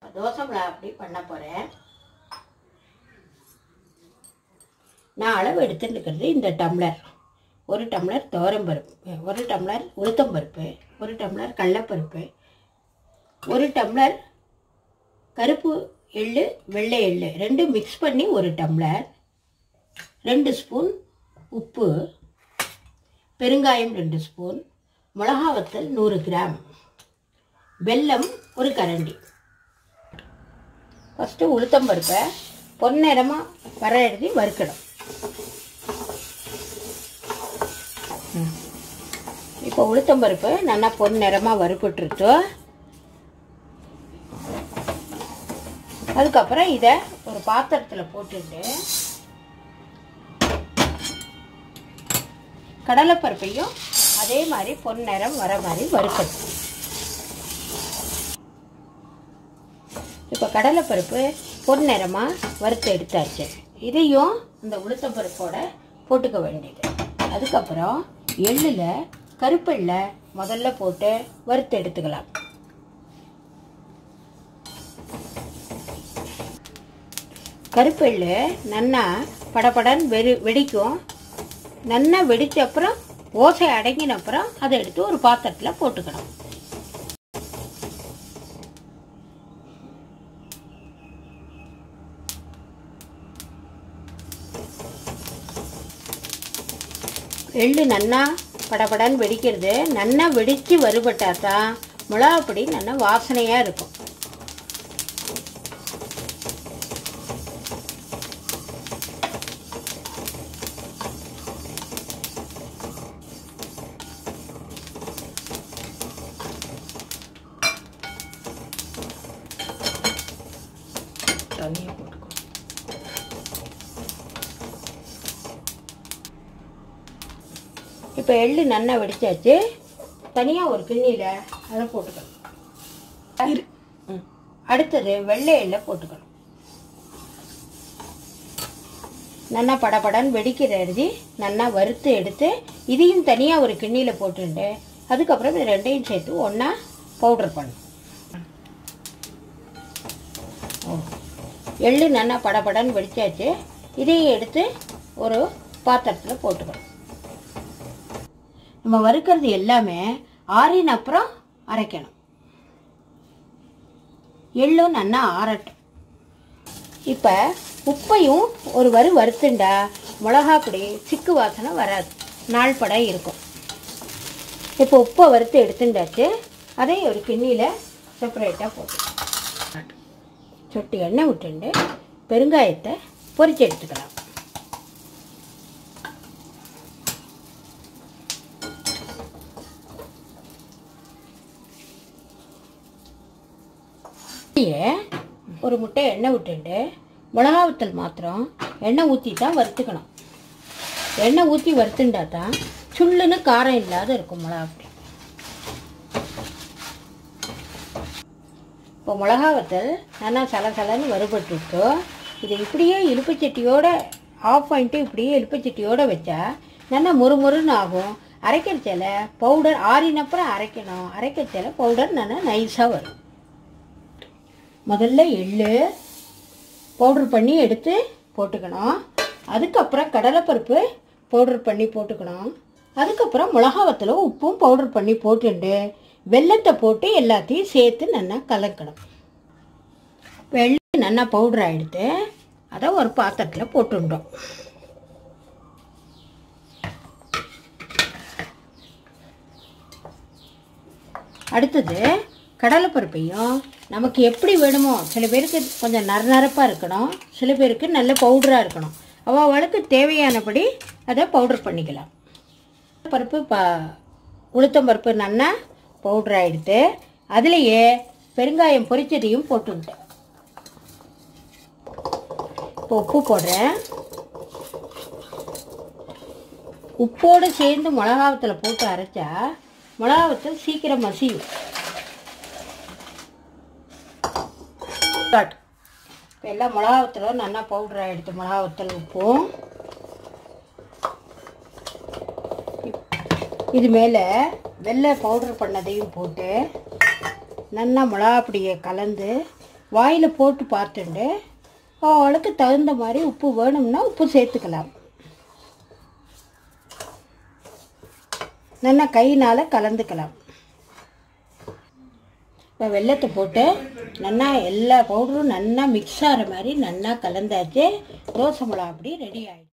தோசை மிளகா அப்படி பண்ண போகிறேன் நான் அளவு எடுத்துட்டு இருக்கிறது இந்த டம்ளர் ஒரு டம்ளர் துவரம்பருப்பு ஒரு டம்ளர் உளுத்தம்பருப்பு ஒரு டம்ளர் கடலப்பருப்பு ஒரு டம்ளர் கருப்பு எள்ளு வெள்ளை எள்ளு ரெண்டும் மிக்ஸ் பண்ணி ஒரு டம்ளர் ரெண்டு ஸ்பூன் உப்பு பெருங்காயம் ரெண்டு ஸ்பூன் மிளகா வத்தல் நூறு கிராம் வெல்லம் ஒரு கரண்டி ஃபஸ்ட்டு உளுத்தம்பருப்பை பொன்னிறமாக வர எழுதி வறுக்கணும் ம். இப்போ உளுத்தம்பருப்பு நல்லா பொன்னிறமாக வறுபட்டுருச்சு அதுக்கப்புறம் இதை ஒரு பாத்திரத்தில் போட்டுட்டு கடலைப்பருப்பையும் அதே மாதிரி பொன்னிறம் வர மாதிரி வறுக்கணும் இப்போ கடலைப்பருப்பு பொன்னிறமாக வறுத்து எடுத்தாச்சு இதையும் இந்த உளுத்தம்பருப்போட போட்டுக்க வேண்டியது அதுக்கப்புறம் எள்ளில் கருப்பெள்ள முதல்ல போட்டு வறுத்து எடுத்துக்கலாம் கருப்பெள்ளு நன்னா படபடன்னு வெடி வெடிக்கும் நன்னா வெடிச்ச அப்புறம் ஓசை அடங்கின அப்புறம் அதை எடுத்து ஒரு பாத்திரத்தில் போட்டுக்கணும் எள்ளு நன்னா படபடன்னு வெடிக்கிறது நன்னா வெடித்து வறுபட்டா தான் மிளகாப்பொடி நல்லா வாசனையாக இருக்கும் தண்ணியை போட்டுக்கோ இப்போ எள்ளு நன்னா வெடிச்சாச்சு தனியாக ஒரு கிண்ணியில் அதை போட்டுக்கணும் ம். அடுத்தது வெள்ளை எள்ளை போட்டுக்கணும் நல்லா படபடன்னு வெடிக்கிற அரிசி நல்லா வறுத்து எடுத்து இதையும் தனியாக ஒரு கிண்ணியில் போட்டுட்டு அதுக்கப்புறம் இது ரெண்டையும் சேர்த்து ஒன்றா பவுடர் பண்ணணும் ஓ எள்ளு நல்லா படபடன்னு வெடிச்சாச்சு இதையும் எடுத்து ஒரு பாத்திரத்தில் போட்டுக்கணும் நம்ம வறுக்கிறது எல்லாமே ஆறின அப்புறம் அரைக்கணும் எள்ளும் நல்லா ஆறட்டும் இப்போ உப்பையும் ஒரு வறு வறுத்துண்டா மிளகாப்பொடி சிக்கு வாசனை வராது நாள் படம் இருக்கும் இப்போ உப்பை வறுத்து எடுத்துட்டாச்சு அதை ஒரு கிண்ணியில் செப்பரேட்டாக போட்டு சொட்டு எண்ணெய் விட்டுண்டு பெருங்காயத்தை பொரிச்சு எடுத்துக்கலாம் முட்டையை ஒரு முட்டை எண்ணெய் விட்டுண்டு மிளகா வத்தல் மாத்திரம் எண்ணெய் ஊற்றி தான் வறுத்துக்கணும் எண்ணெய் ஊற்றி வறுத்துண்டா தான் சுள்ளுன்னு காரம் இல்லாத இருக்கும் மிளகா பொடி இப்போ மிளகா வத்தல் நல்லா சலசலன்னு வறுபட்டுட்டு இதை இப்படியே இலுப்பச்சட்டியோட ஆஃப் பண்ணிட்டு இப்படியே இலுப்பச்சட்டியோட வச்சா நல்லா முறுமுறுன்னு ஆகும் அரைக்கிறச்சல பவுடர் ஆறினப்புறம் அரைக்கணும் அரைக்கிறச்சல பவுடர் நல்லா நைஸாக வரும் முதல்ல எள்ளு பவுடர் பண்ணி எடுத்து போட்டுக்கணும் அதுக்கப்புறம் கடலைப்பருப்பு பவுடர் பண்ணி போட்டுக்கணும் அதுக்கப்புறம் மிளகா வத்தல உப்பும் பவுடர் பண்ணி போட்டுண்டு வெல்லத்தை போட்டு எல்லாத்தையும் சேர்த்து நல்லா கலக்கணும் வெள்ளை நல்லா பவுடர் ஆகிடுத்து அதை ஒரு பாத்திரத்தில் போட்டுட்டோம் அடுத்தது கடலைப்பருப்பையும் நமக்கு எப்படி வேணுமோ சில பேருக்கு கொஞ்சம் நரநரப்பாக இருக்கணும் சில பேருக்கு நல்ல பவுடராக இருக்கணும் அவளுக்கு தேவையானபடி அதை பவுடர் பண்ணிக்கலாம் பருப்பு ப உளுத்தம்பருப்பு நல்லா பவுடர் ஆகிடுத்து அதுலேயே பெருங்காயம் பொரிச்சதையும் போட்டுவிட்டேன் இப்போ உப்பு போடுறேன் உப்போடு சேர்ந்து மிளகாவத்தில் போட்டு அரைச்சா மிளகாவத்தில் சீக்கிரம் மசியும் ஸ்டார்ட் இப்போ எல்லாம் மிளகாவத்தில் நல்லா பவுடர் ஆகிடுது மிளகாவத்தல் உப்பும் இது மேலே வெள்ளை பவுடர் பண்ணதையும் போட்டு நல்லா மிளகாப்பொடியை கலந்து வாயில் போட்டு பார்த்துட்டு அவளுக்கு தகுந்த மாதிரி உப்பு வேணும்னா உப்பு சேர்த்துக்கலாம் நல்லா கையினால் கலந்துக்கலாம் இப்போ வெள்ளத்தை போட்டு நல்லா எல்லா பவுடரும் நல்லா மிக்ஸ் ஆகிற மாதிரி நல்லா கலந்தாச்சு தோசை மிளகா அப்படி ரெடி ஆகிடும்